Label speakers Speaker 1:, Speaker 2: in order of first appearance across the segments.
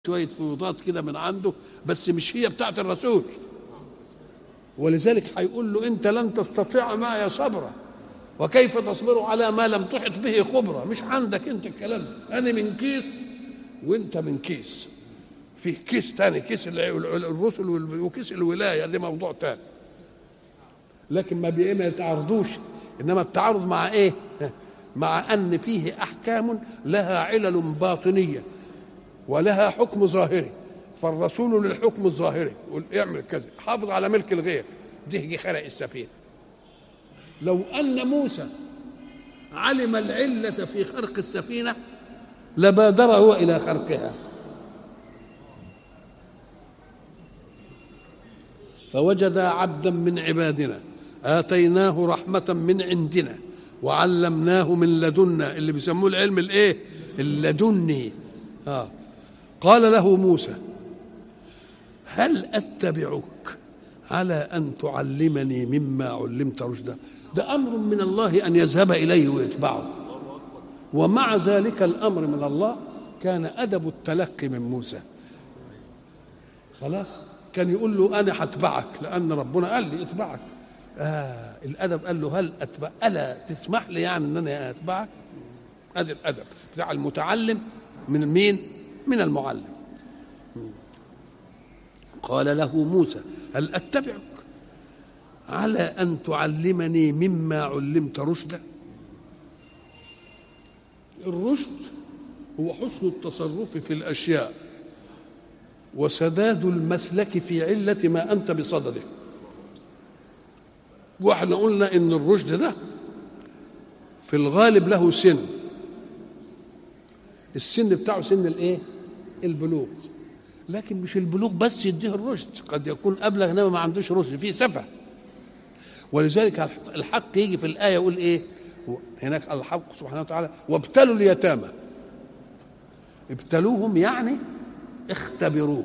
Speaker 1: شويه فيوضات كده من عنده بس مش هي بتاعت الرسول ولذلك هيقول له انت لن تستطيع معي صبرا وكيف تصبر على ما لم تحط به خبرة مش عندك انت الكلام ده انا من كيس وانت من كيس فيه كيس تاني كيس الرسل وكيس الولايه دي موضوع تاني لكن ما بي ما يتعارضوش انما التعارض مع ايه مع ان فيه احكام لها علل باطنيه ولها حكم ظاهري فالرسول للحكم الظاهري يقول اعمل كذا حافظ على ملك الغير دهجي خرق السفينه لو ان موسى علم العله في خرق السفينه لبادر هو الى خرقها فوجد عبدا من عبادنا اتيناه رحمه من عندنا وعلمناه من لدنا اللي بيسموه العلم الايه اللدني اه قال له موسى هل اتبعك على ان تعلمني مما علمت رشدا ده امر من الله ان يذهب اليه ويتبعه ومع ذلك الامر من الله كان ادب التلقي من موسى خلاص كان يقول له انا هتبعك لان ربنا قال لي اتبعك آه الادب قال له هل اتبع الا تسمح لي يعني ان انا اتبعك ادي الادب بتاع المتعلم من مين من المعلم قال له موسى هل اتبعك على ان تعلمني مما علمت رشدا الرشد هو حسن التصرف في الاشياء وسداد المسلك في عله ما انت بصدده واحنا قلنا ان الرشد ده في الغالب له سن السن بتاعه سن الايه البلوغ لكن مش البلوغ بس يديه الرشد قد يكون ابلغ انما ما عندوش رشد فيه سفه ولذلك الحق يجي في الايه يقول ايه هناك الحق سبحانه وتعالى وابتلوا اليتامى ابتلوهم يعني اختبروه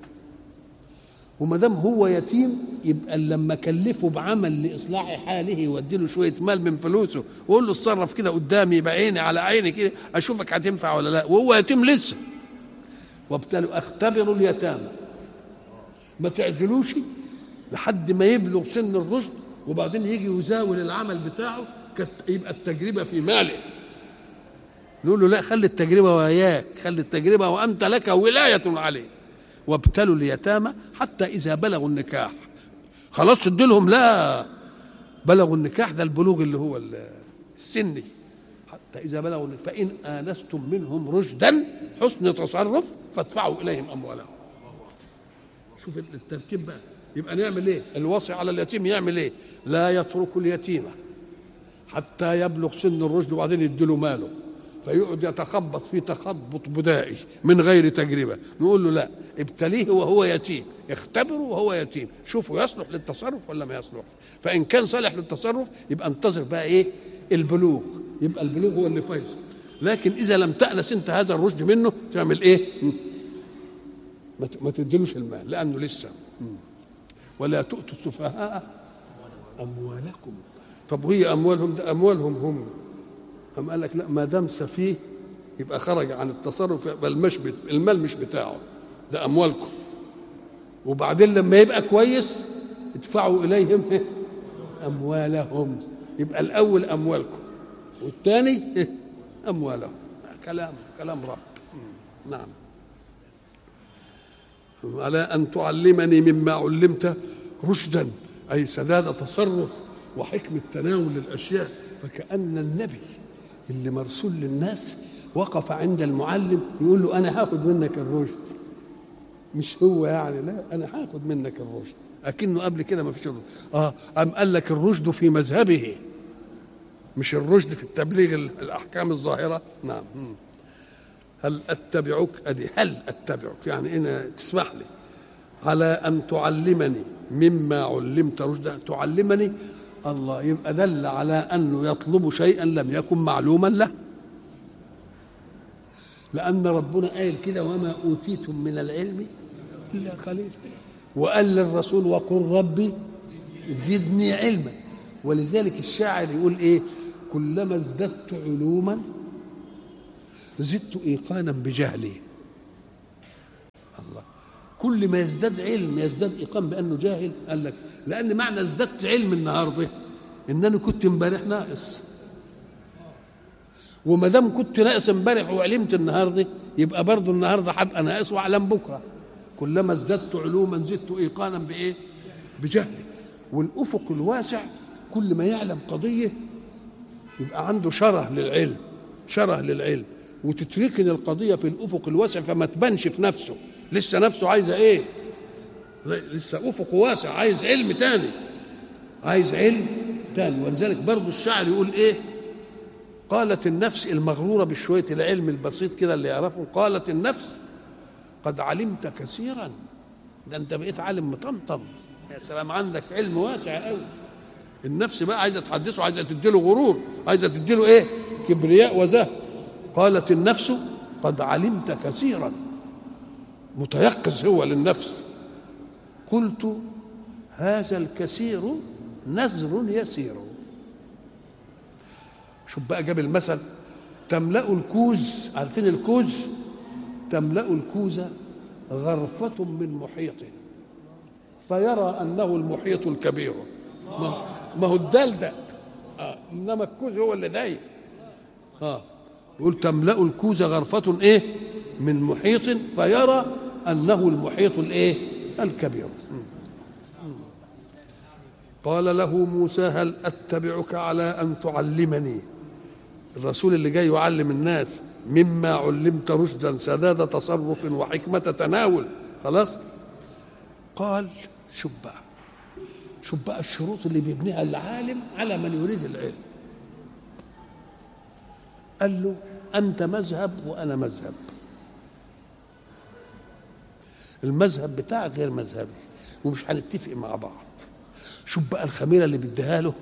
Speaker 1: وما دام هو يتيم يبقى لما كلفه بعمل لاصلاح حاله وادي له شويه مال من فلوسه وقول له اتصرف كده قدامي يبقى عيني على عيني كده اشوفك هتنفع ولا لا وهو يتيم لسه وابتلوا اختبروا اليتامى ما تعزلوش لحد ما يبلغ سن الرشد وبعدين يجي يزاول العمل بتاعه يبقى التجربه في ماله نقول له لا خلي التجربه وياك خلي التجربه وانت لك ولايه عليه وابتلوا اليتامى حتى اذا بلغوا النكاح خلاص لهم لا بلغوا النكاح ده البلوغ اللي هو السني حتى اذا بلغوا فان انستم منهم رشدا حسن تصرف فادفعوا اليهم اموالهم شوف الترتيب بقى يبقى نعمل ايه الوصي على اليتيم يعمل ايه لا يترك اليتيم حتى يبلغ سن الرشد وبعدين يديله ماله فيقعد يتخبط في تخبط بدائي من غير تجربه نقول له لا ابتليه وهو يتيم اختبره وهو يتيم شوفوا يصلح للتصرف ولا ما يصلح فان كان صالح للتصرف يبقى انتظر بقى ايه البلوغ يبقى البلوغ هو اللي فيصل لكن اذا لم تأنس انت هذا الرشد منه تعمل ايه ما تديلوش المال لانه لسه ولا تؤتوا السفهاء اموالكم طب وهي اموالهم ده اموالهم هم أم قال لك لا ما دام سفيه يبقى خرج عن التصرف يبقى المش المال مش بتاعه ده اموالكم وبعدين لما يبقى كويس ادفعوا اليهم اموالهم يبقى الاول اموالكم والثاني اموالهم كلام كلام رب نعم على ان تعلمني مما علمت رشدا اي سداد تصرف وحكمه تناول الاشياء فكأن النبي اللي مرسول للناس وقف عند المعلم يقول له انا هاخد منك الرشد مش هو يعني لا انا هاخد منك الرشد اكنه قبل كده ما فيش الرشد اه ام قال لك الرشد في مذهبه مش الرشد في التبليغ الاحكام الظاهره نعم هل اتبعك ادي هل اتبعك يعني انا تسمح لي على ان تعلمني مما علمت رشدا تعلمني الله يبقى دل على انه يطلب شيئا لم يكن معلوما له لان ربنا قال كده وما اوتيتم من العلم الا قليل وقال للرسول وقل ربي زدني علما ولذلك الشاعر يقول ايه كلما ازددت علوما زدت ايقانا بجهلي الله كل ما يزداد علم يزداد ايقان بانه جاهل قال لك لان معنى ازددت علم النهارده ان انا كنت امبارح ناقص وما دام كنت ناقص امبارح وعلمت النهارده يبقى برضه النهارده هبقى ناقص واعلم بكره كلما ازددت علوما زدت ايقانا بايه؟ بجهلي والافق الواسع كل ما يعلم قضيه يبقى عنده شره للعلم شره للعلم وتتركن القضيه في الافق الواسع فما تبانش في نفسه لسه نفسه عايزه ايه لسه افق واسع عايز علم تاني عايز علم تاني ولذلك برضه الشاعر يقول ايه قالت النفس المغروره بشويه العلم البسيط كده اللي يعرفه قالت النفس قد علمت كثيرا ده انت بقيت عالم مطمطم يا سلام عندك علم واسع قوي النفس بقى عايزه تحدثه عايزه تديله غرور عايزه تديله ايه كبرياء وزهد قالت النفس قد علمت كثيرا متيقظ هو للنفس قلت هذا الكثير نزر يسير شوف بقى جاب المثل تملأ الكوز عارفين الكوز تملأ الكوز غرفة من محيط فيرى أنه المحيط الكبير ما هو الدال ده آه. إنما الكوز هو اللي ضايق اه يقول تملأ الكوز غرفة ايه من محيط فيرى أنه المحيط الايه الكبير قال له موسى هل أتبعك على أن تعلمني الرسول اللي جاي يعلم الناس مما علمت رشدا سداد تصرف وحكمة تناول خلاص قال شوف بقى شوف بقى الشروط اللي بيبنيها العالم على من يريد العلم قال له أنت مذهب وأنا مذهب المذهب بتاعك غير مذهبي ومش هنتفق مع بعض شوف بقى الخميره اللي بيديها له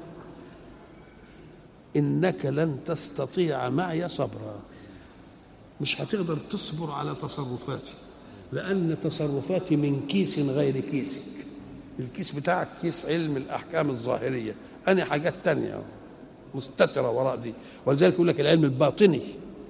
Speaker 1: انك لن تستطيع معي صبرا مش هتقدر تصبر على تصرفاتي لان تصرفاتي من كيس غير كيسك الكيس بتاعك كيس علم الاحكام الظاهريه انا حاجات تانية مستتره وراء دي ولذلك يقول لك العلم الباطني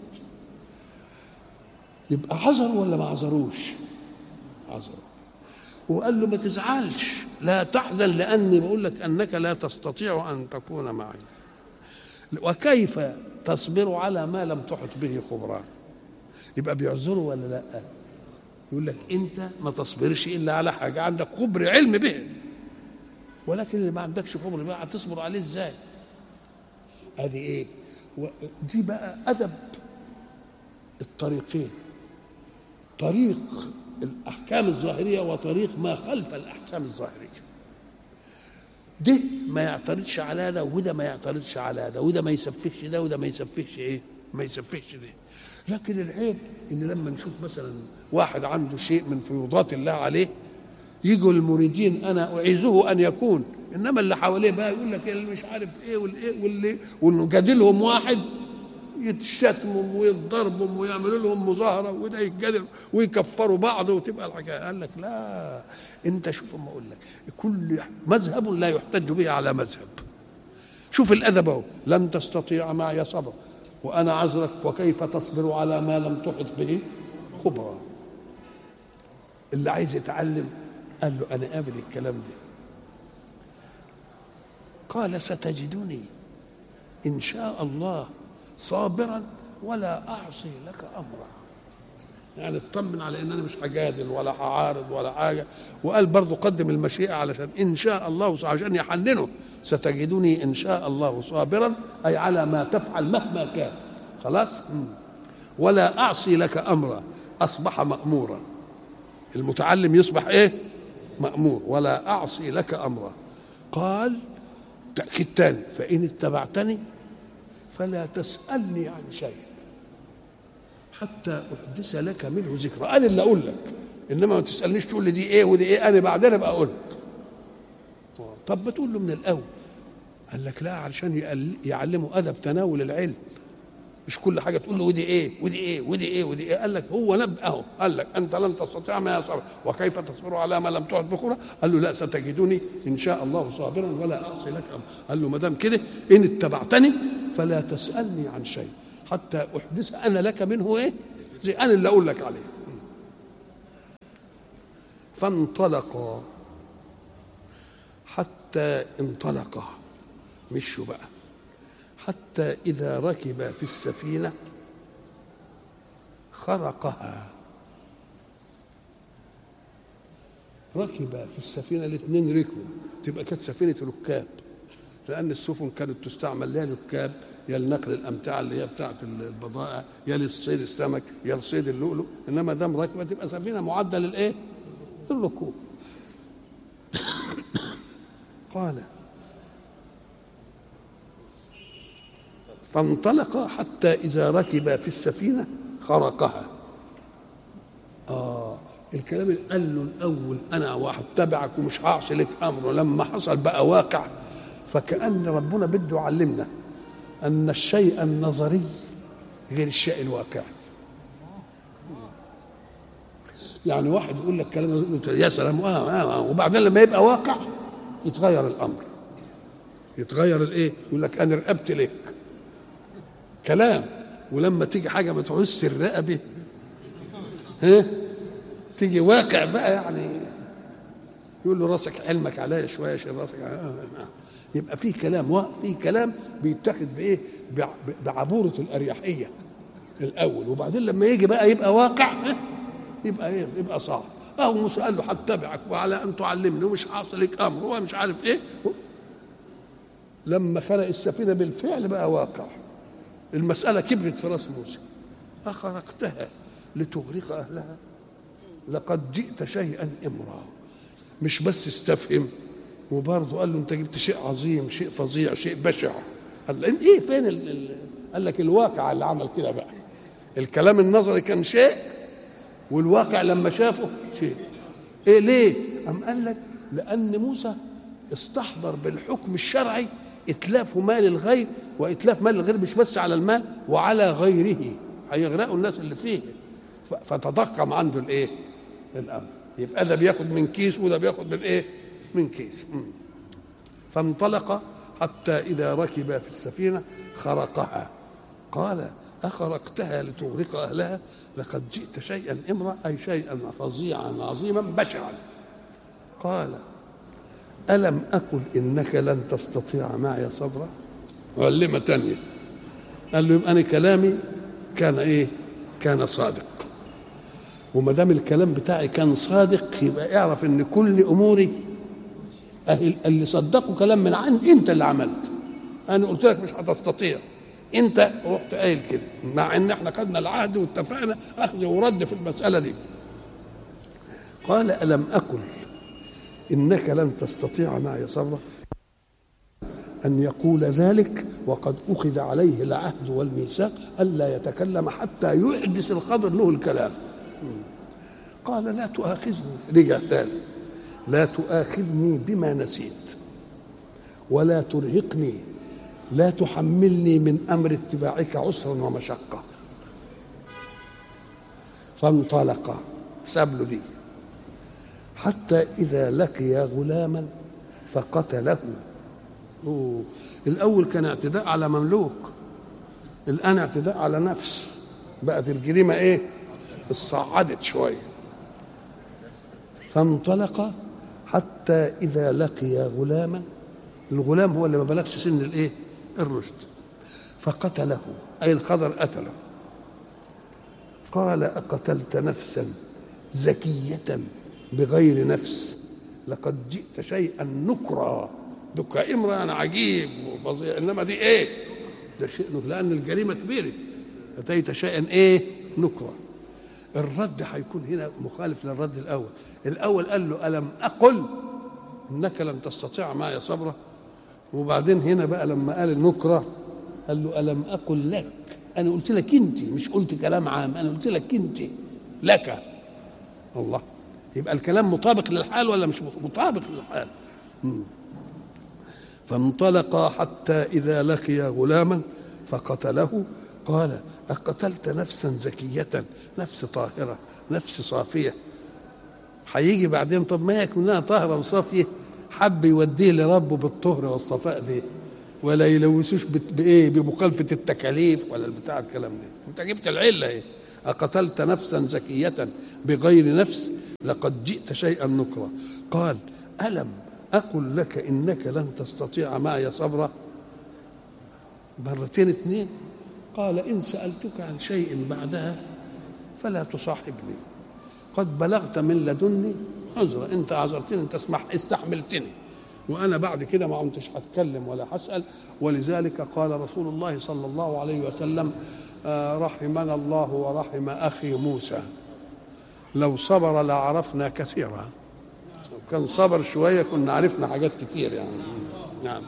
Speaker 1: يبقى عذر ولا ما عذروش عذر وقال له ما تزعلش لا تحزن لاني بقول لك انك لا تستطيع ان تكون معي وكيف تصبر على ما لم تحط به خبرا يبقى بيعذره ولا لا يقول لك انت ما تصبرش الا على حاجه عندك خبر علم به ولكن اللي ما عندكش خبر بقى هتصبر عليه ازاي ادي ايه دي بقى ادب الطريقين طريق الاحكام الظاهريه وطريق ما خلف الاحكام الظاهريه ده ما يعترضش على ده وده ما يعترضش على ده وده ما يسفهش ده وده ما يسفهش ايه ما يسفهش ده لكن العيب ان لما نشوف مثلا واحد عنده شيء من فيوضات الله عليه يجوا المريدين انا اعيزه ان يكون انما اللي حواليه بقى يقول لك اللي مش عارف ايه والايه واللي ونجادلهم واحد يتشتموا ويتضربوا ويعملوا لهم مظاهره وده يتجادل ويكفروا بعض وتبقى الحكايه قال لك لا انت شوف ما اقول لك كل مذهب لا يحتج به على مذهب شوف الادب اهو لم تستطيع معي صبر وانا عذرك وكيف تصبر على ما لم تحط به خبرا اللي عايز يتعلم قال له انا قابل الكلام ده قال ستجدني ان شاء الله صابرا ولا اعصي لك امرا يعني اطمن على ان انا مش هجادل ولا هعارض ولا حاجه وقال برضه قدم المشيئه علشان ان شاء الله عشان يحننه ستجدني ان شاء الله صابرا اي على ما تفعل مهما كان خلاص ولا اعصي لك امرا اصبح مامورا المتعلم يصبح ايه مامور ولا اعصي لك امرا قال تاكيد تاني فان اتبعتني فلا تسالني عن شيء حتى احدث لك منه ذكرى انا اللي اقول لك انما ما تسالنيش تقول لي دي ايه ودي ايه انا بعدين ابقى اقول لك طب ما تقول له من الاول قال لك لا علشان يعلمه ادب تناول العلم مش كل حاجه تقول له ودي ايه ودي ايه ودي ايه ودي ايه قال لك هو نبأ اهو قال لك انت لن تستطيع ما يصبر وكيف تصبر على ما لم تعد بخورة قال له لا ستجدني ان شاء الله صابرا ولا اعصي لك امر قال له ما دام كده ان اتبعتني فلا تسالني عن شيء حتى احدث انا لك منه ايه زي انا اللي اقول لك عليه فانطلقا حتى انطلقا مشوا بقى حتى إذا ركب في السفينة خرقها ركب في السفينة الاثنين ركبوا تبقى كانت سفينة ركاب لأن السفن كانت تستعمل يا ركاب يا لنقل الأمتعة اللي هي بتاعة البضائع يا لصيد السمك يا لصيد اللؤلؤ إنما دام راكبة تبقى سفينة معدة للإيه؟ للركوب قال فانطلق حتى إذا ركب في السفينة خرقها آه الكلام اللي قال له الأول أنا واحد تبعك ومش هعصي لك أمره لما حصل بقى واقع فكأن ربنا بده يعلمنا أن الشيء النظري غير الشيء الواقعي يعني واحد يقول لك كلام يا سلام آه آه آه وبعدين لما يبقى واقع يتغير الامر يتغير الايه يقول لك انا رقبت لك كلام ولما تيجي حاجه ما تعوزش الرقبه ها تيجي واقع بقى يعني يقول له راسك علمك عليا شويه شيل راسك آه آه. يبقى في كلام في كلام بيتاخد بايه بعبوره الاريحيه الاول وبعدين لما يجي بقى يبقى واقع يبقى ايه يبقى صعب اهو موسى قال له هتبعك وعلى ان تعلمني ومش حاصل لك امر ومش عارف ايه لما خلق السفينه بالفعل بقى واقع المساله كبرت في راس موسى اخرقتها لتغرق اهلها لقد جئت شيئا امرا مش بس استفهم وبرضه قال له انت جبت شيء عظيم شيء فظيع شيء بشع قال له ايه فين ال ال قال لك الواقع اللي عمل كده بقى الكلام النظري كان شيء والواقع لما شافه شيء ايه ليه ام قال لك لان موسى استحضر بالحكم الشرعي اتلاف مال الغير واتلاف مال الغير مش بس على المال وعلى غيره هيغرقوا الناس اللي فيه فتضخم عنده الايه الامر يبقى ده بياخد من كيس وده بياخد من ايه من كيس فانطلق حتى اذا ركب في السفينه خرقها قال أخرقتها لتغرق أهلها لقد جئت شيئا إمرا أي شيئا فظيعا عظيما بشعا قال ألم أقل إنك لن تستطيع معي صبرا علمة تانية قال له يبقى أنا كلامي كان إيه كان صادق وما دام الكلام بتاعي كان صادق يبقى اعرف ان كل اموري اللي صدقوا كلام من عن انت اللي عملت انا قلت لك مش هتستطيع انت رحت قايل كده مع ان احنا خدنا العهد واتفقنا اخذ ورد في المساله دي قال الم اقل انك لن تستطيع معي صبرا ان يقول ذلك وقد اخذ عليه العهد والميثاق الا يتكلم حتى يحدث القدر له الكلام قال لا تؤاخذني رجع تاني لا تؤاخذني بما نسيت ولا ترهقني لا تحملني من امر اتباعك عسرا ومشقه فانطلق ساب له دي حتى اذا لقي غلاما فقتله أوه. الاول كان اعتداء على مملوك الان اعتداء على نفس بقت الجريمه ايه اصعدت شويه فانطلق حتى اذا لقي غلاما الغلام هو اللي ما بلغش سن الايه الرشد فقتله أي الخضر قتله قال أقتلت نفسا زكية بغير نفس لقد جئت شيئا نكرا دكا امرأة أنا عجيب وفظيع إنما دي إيه ده شيء نكرا لأن الجريمة كبيرة أتيت شيئا إيه نكرا الرد هيكون هنا مخالف للرد الأول الأول قال له ألم أقل إنك لن تستطيع معي صبرا وبعدين هنا بقى لما قال النكرة قال له ألم أقل لك أنا قلت لك أنت مش قلت كلام عام أنا قلت لك أنت لك الله يبقى الكلام مطابق للحال ولا مش مطابق للحال فانطلق حتى إذا لقي غلاما فقتله قال أقتلت نفسا زكية نفس طاهرة نفس صافية هيجي بعدين طب ما يكون طاهرة وصافية حب يوديه لربه بالطهر والصفاء دي ولا يلوثوش بايه بمخالفه التكاليف ولا البتاع الكلام ده انت جبت العله ايه اقتلت نفسا زكيه بغير نفس لقد جئت شيئا نكرا قال ألم أقل لك إنك لن تستطيع معي صبرا مرتين اثنين قال إن سألتك عن شيء بعدها فلا تصاحبني قد بلغت من لدني عذرا انت عذرتني انت اسمح استحملتني وانا بعد كده ما كنتش هتكلم ولا هسال ولذلك قال رسول الله صلى الله عليه وسلم آه رحمنا الله ورحم اخي موسى لو صبر لعرفنا كثيرا لو كان صبر شويه كنا عرفنا حاجات كتير يعني نعم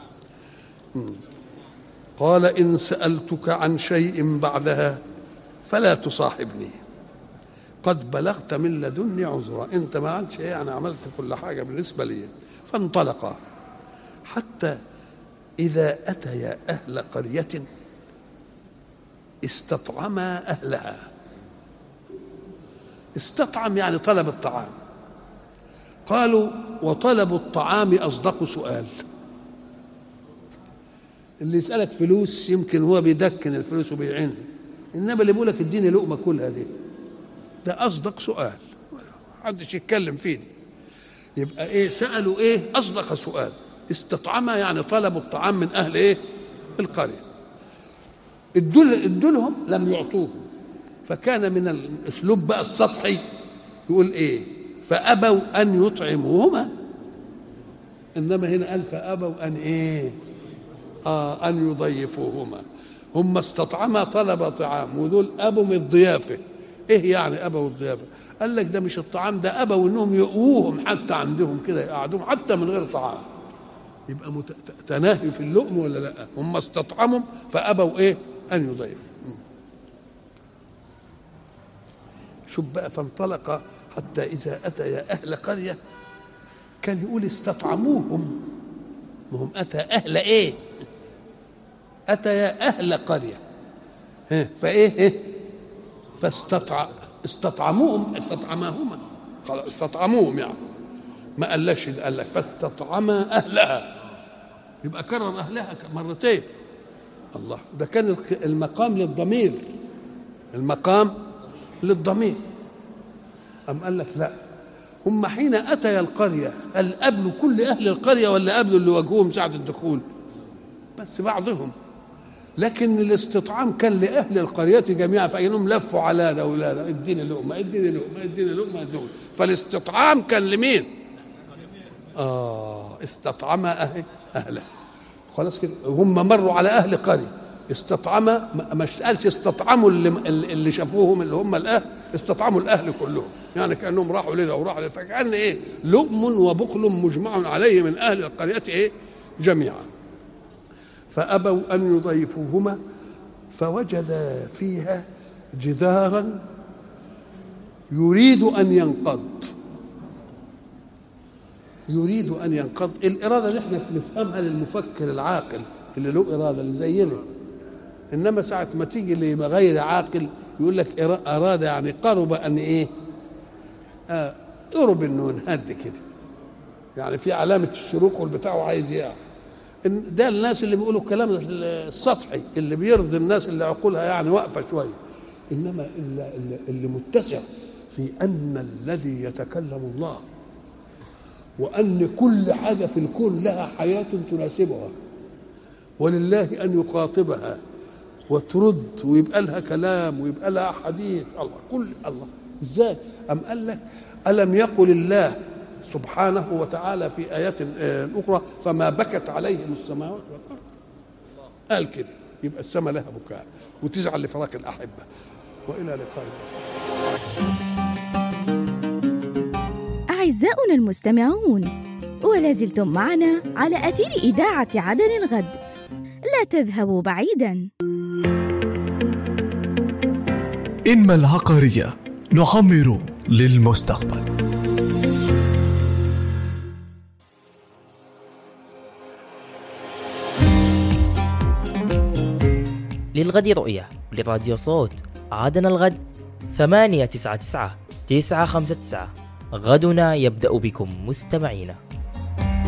Speaker 1: قال ان سالتك عن شيء بعدها فلا تصاحبني قد بلغت من لدني عذرا انت ما عادش ايه انا عملت كل حاجه بالنسبه لي فانطلقا حتى اذا اتيا اهل قريه استطعما اهلها استطعم يعني طلب الطعام قالوا وطلب الطعام اصدق سؤال اللي يسالك فلوس يمكن هو بيدكن الفلوس وبيعينها انما اللي بيقول لك اديني لقمه كلها دي ده اصدق سؤال محدش يتكلم فيه دي يبقى ايه سالوا ايه اصدق سؤال استطعما يعني طلبوا الطعام من اهل ايه القريه ادوا ادوا لم يعطوه فكان من الاسلوب بقى السطحي يقول ايه فابوا ان يطعموهما انما هنا قال فابوا ان ايه آه ان يضيفوهما هم استطعما طلب طعام ودول ابوا من الضيافه ايه يعني ابوا الضيافه قال لك ده مش الطعام ده ابوا انهم يقووهم حتى عندهم كده يقعدوهم حتى من غير طعام يبقى مت... تناهي في اللؤم ولا لا هم استطعموا فابوا ايه ان يضيفوا شوف بقى فانطلق حتى اذا اتيا اهل قريه كان يقول استطعموهم ما هم اتى اهل ايه اتيا اهل قريه فايه ايه فاستطع استطعموهم استطعماهما خلاص استطعموهم يعني ما قالكش ده قال لك فاستطعما اهلها يبقى كرر اهلها مرتين الله ده كان المقام للضمير المقام للضمير أم قال لك لا هم حين أتيا القرية هل قابلوا كل أهل القرية ولا قابلوا اللي واجهوهم ساعة الدخول بس بعضهم لكن الاستطعام كان لأهل القرية جميعا فإنهم لفوا على ده ولا ده اديني لقمة اديني لقمة اديني لقمة اديني فالاستطعام كان لمين؟ آه استطعم أهل أهله خلاص كده هم مروا على أهل قرية استطعم ما قالش استطعموا اللي, اللي شافوهم اللي هم الاهل استطعموا الاهل كلهم يعني كانهم راحوا لده وراحوا لده فكان ايه لؤم وبخل مجمع عليه من اهل القريه ايه جميعا فابوا ان يضيفوهما فوجدا فيها جدارا يريد ان ينقض يريد ان ينقض الاراده اللي احنا نفهمها للمفكر العاقل اللي له اراده اللي زينا انما ساعه ما تيجي لغير عاقل يقول لك اراد يعني قرب ان ايه آه قرب انه ينهد كده يعني في علامه الشروق والبتاع عايز يقع ده الناس اللي بيقولوا الكلام السطحي اللي بيرضي الناس اللي عقولها يعني واقفه شويه انما اللي, اللي متسع في ان الذي يتكلم الله وان كل حاجه في الكون لها حياه تناسبها ولله ان يخاطبها وترد ويبقى لها كلام ويبقى لها حديث الله كل الله ازاي ام قال لك الم يقل الله سبحانه وتعالى في ايات اخرى فما بكت عليهم السماوات والارض قال كده يبقى السماء لها بكاء وتزعل لفراق الاحبه والى لقاء
Speaker 2: اعزاؤنا المستمعون ولا زلتم معنا على اثير اذاعه عدن الغد لا تذهبوا بعيدا
Speaker 3: إنما العقارية نعمر للمستقبل
Speaker 4: للغد رؤية لراديو صوت عادنا الغد ثمانية تسعة تسعة تسعة خمسة تسعة غدنا يبدأ بكم مستمعينا